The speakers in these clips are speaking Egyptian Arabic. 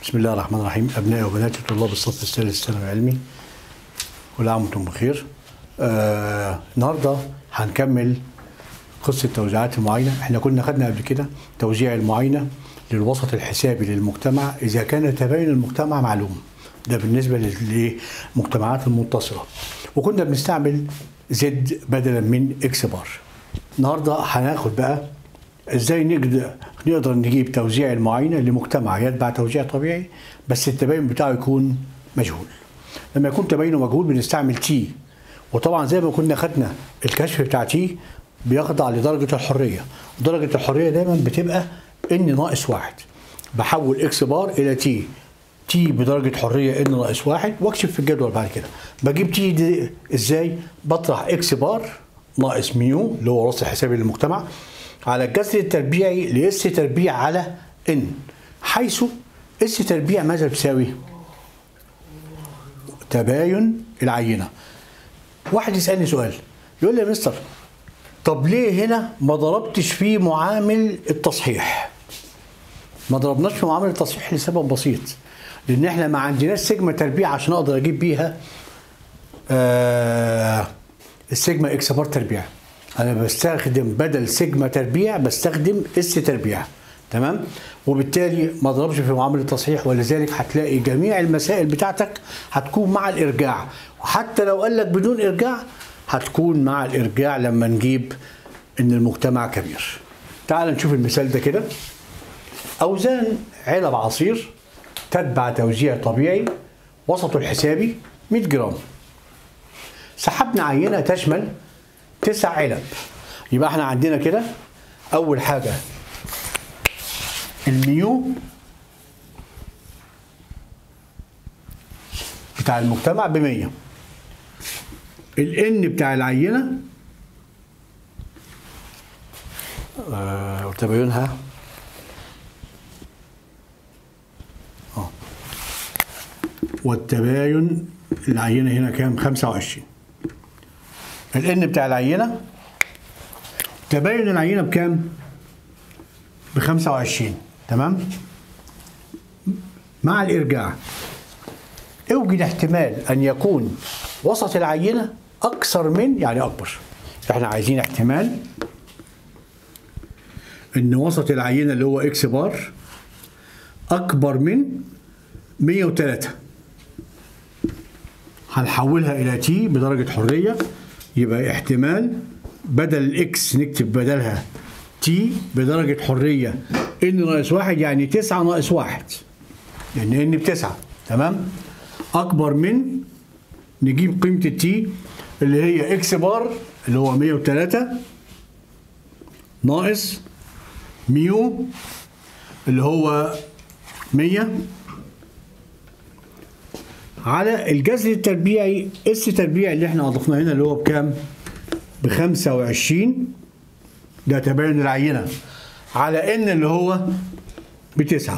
بسم الله الرحمن الرحيم أبنائي وبناتي طلاب الصف الثالث الثانوي العلمي كل عام وانتم بخير آه النهارده هنكمل قصة توزيعات المعاينة احنا كنا خدنا قبل كده توزيع المعاينة للوسط الحسابي للمجتمع إذا كان تباين المجتمع معلوم ده بالنسبة للمجتمعات المتصلة وكنا بنستعمل زد بدلا من اكس بار النهارده هناخد بقى ازاي نقدر نقدر نجيب توزيع المعاينه لمجتمع يتبع توزيع طبيعي بس التباين بتاعه يكون مجهول لما يكون تباينه مجهول بنستعمل تي وطبعا زي ما كنا خدنا الكشف بتاع تي بيخضع لدرجه الحريه درجه الحريه دايما بتبقى ان ناقص واحد بحول اكس بار الى تي تي بدرجه حريه ان ناقص واحد واكشف في الجدول بعد كده بجيب تي دي ازاي بطرح اكس بار ناقص ميو اللي هو وسط حسابي للمجتمع على الجذر التربيعي لاس تربيع على ان حيث اس تربيع ماذا بتساوي؟ تباين العينه. واحد يسالني سؤال يقول لي يا مستر طب ليه هنا ما ضربتش في معامل التصحيح؟ ما ضربناش في معامل التصحيح لسبب بسيط لان احنا ما عندناش سيجما تربيع عشان اقدر اجيب بيها آه السيجما اكس بار تربيع انا بستخدم بدل سيجما تربيع بستخدم اس تربيع تمام وبالتالي ما اضربش في معامله التصحيح ولذلك هتلاقي جميع المسائل بتاعتك هتكون مع الارجاع وحتى لو قال لك بدون ارجاع هتكون مع الارجاع لما نجيب ان المجتمع كبير تعال نشوف المثال ده كده اوزان علب عصير تتبع توزيع طبيعي وسطه الحسابي 100 جرام سحبنا عينه تشمل تسع علب يبقى احنا عندنا كده اول حاجه الميو بتاع المجتمع ب 100 الان بتاع العينه آه وتباينها اه والتباين العينه هنا كام 25 الان بتاع العينه تباين العينه بكام؟ ب 25 تمام؟ مع الارجاع اوجد احتمال ان يكون وسط العينه اكثر من يعني اكبر احنا عايزين احتمال ان وسط العينه اللي هو اكس بار اكبر من 103 هنحولها الى تي بدرجه حريه يبقى احتمال بدل الاكس نكتب بدلها تي بدرجة حرية ان ناقص واحد يعني تسعة ناقص واحد لأن ان بتسعة تمام أكبر من نجيب قيمة التي اللي هي اكس بار اللي هو 103 ناقص ميو اللي هو 100 على الجذر التربيعي اس تربيع اللي احنا اضفناه هنا اللي هو بكام؟ ب 25 ده تباين العينه على ان اللي هو بتسعه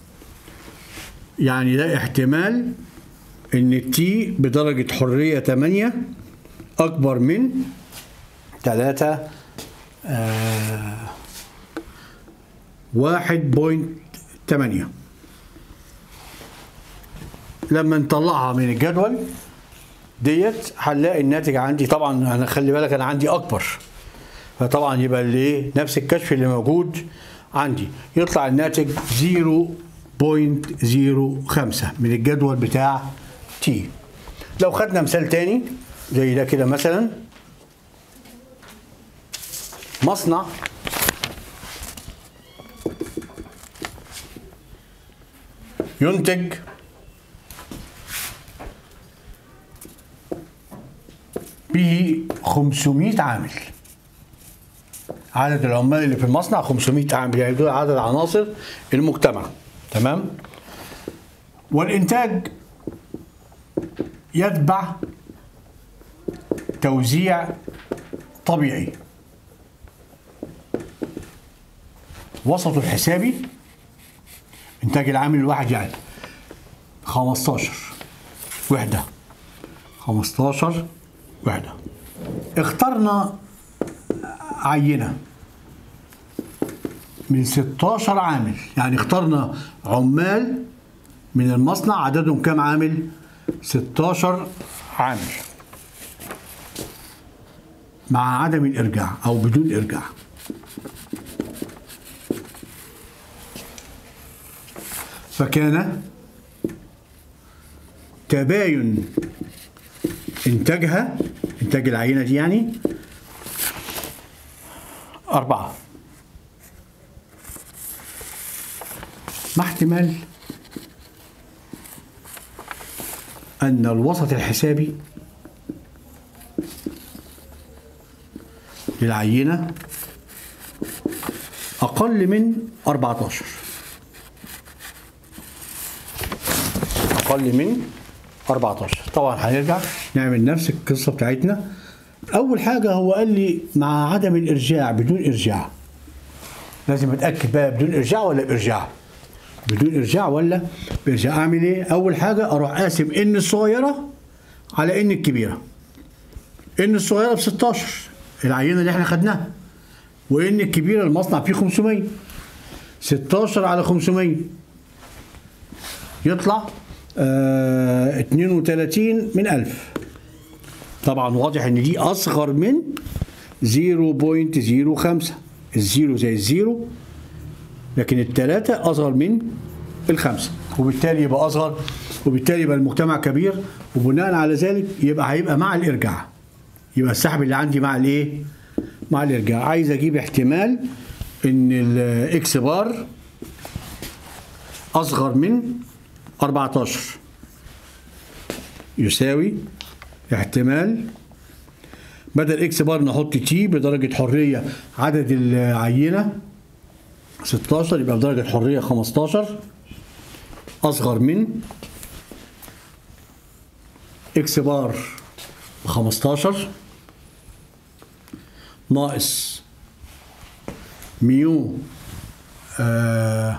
يعني ده احتمال ان التي بدرجه حريه 8 اكبر من 3 آه 1.8 لما نطلعها من الجدول ديت هنلاقي الناتج عندي طبعا انا خلي بالك انا عندي اكبر فطبعا يبقى اللي نفس الكشف اللي موجود عندي يطلع الناتج 0.05 من الجدول بتاع تي لو خدنا مثال تاني زي ده كده مثلا مصنع ينتج به 500 عامل عدد العمال اللي في المصنع 500 عامل يعني دول عدد عناصر المجتمع تمام والانتاج يتبع توزيع طبيعي وسطه الحسابي انتاج العامل الواحد يعني 15 وحده 15 وحده اخترنا عينه من 16 عامل يعني اخترنا عمال من المصنع عددهم كام عامل 16 عامل مع عدم الارجاع او بدون ارجاع فكان تباين انتاجها انتاج العينه دي يعني أربعة مع احتمال أن الوسط الحسابي للعينة أقل من 14 أقل من 14 طبعا هنرجع نعمل نفس القصة بتاعتنا أول حاجة هو قال لي مع عدم الإرجاع بدون إرجاع لازم أتأكد بقى بدون إرجاع ولا بإرجاع بدون إرجاع ولا بإرجاع أعمل إيه؟ أول حاجة أروح قاسم إن الصغيرة على إن الكبيرة إن الصغيرة ب 16 العينة اللي إحنا خدناها وإن الكبيرة المصنع فيه 500 16 على 500 يطلع آه 32 من 1000 طبعا واضح ان دي اصغر من 0.05 الزيرو زي الزيرو لكن الثلاثة أصغر من الخمسة وبالتالي يبقى أصغر وبالتالي يبقى المجتمع كبير وبناء على ذلك يبقى هيبقى مع الإرجاع يبقى السحب اللي عندي مع الإيه؟ مع الإرجاع عايز أجيب احتمال إن الإكس بار أصغر من 14 يساوي احتمال بدل اكس بار نحط تي بدرجة حرية عدد العينة 16 يبقى بدرجة حرية 15 أصغر من اكس بار 15 ناقص ميو آه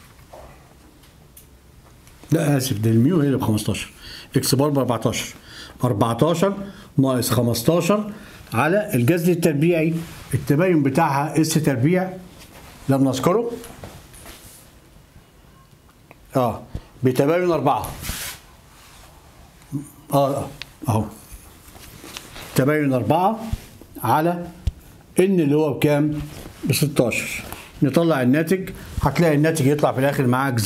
لا اسف ده الميو هي اللي ب 15 اكس بار ب 14 14 ناقص 15 على الجذر التربيعي التباين بتاعها اس تربيع لم نذكره اه بتباين 4 اه اه اهو تباين 4 على ان اللي هو بكام؟ ب 16 نطلع الناتج هتلاقي الناتج يطلع في الاخر معاك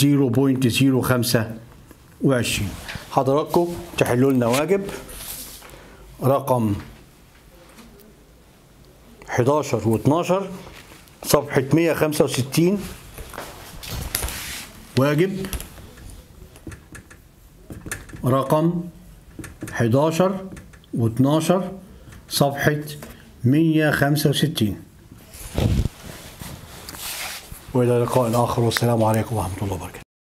0.025 حضراتكم تحلوا لنا واجب رقم 11 و12 صفحة 165 واجب رقم 11 و12 صفحة 165 وإلى لقاء آخر والسلام عليكم ورحمة الله وبركاته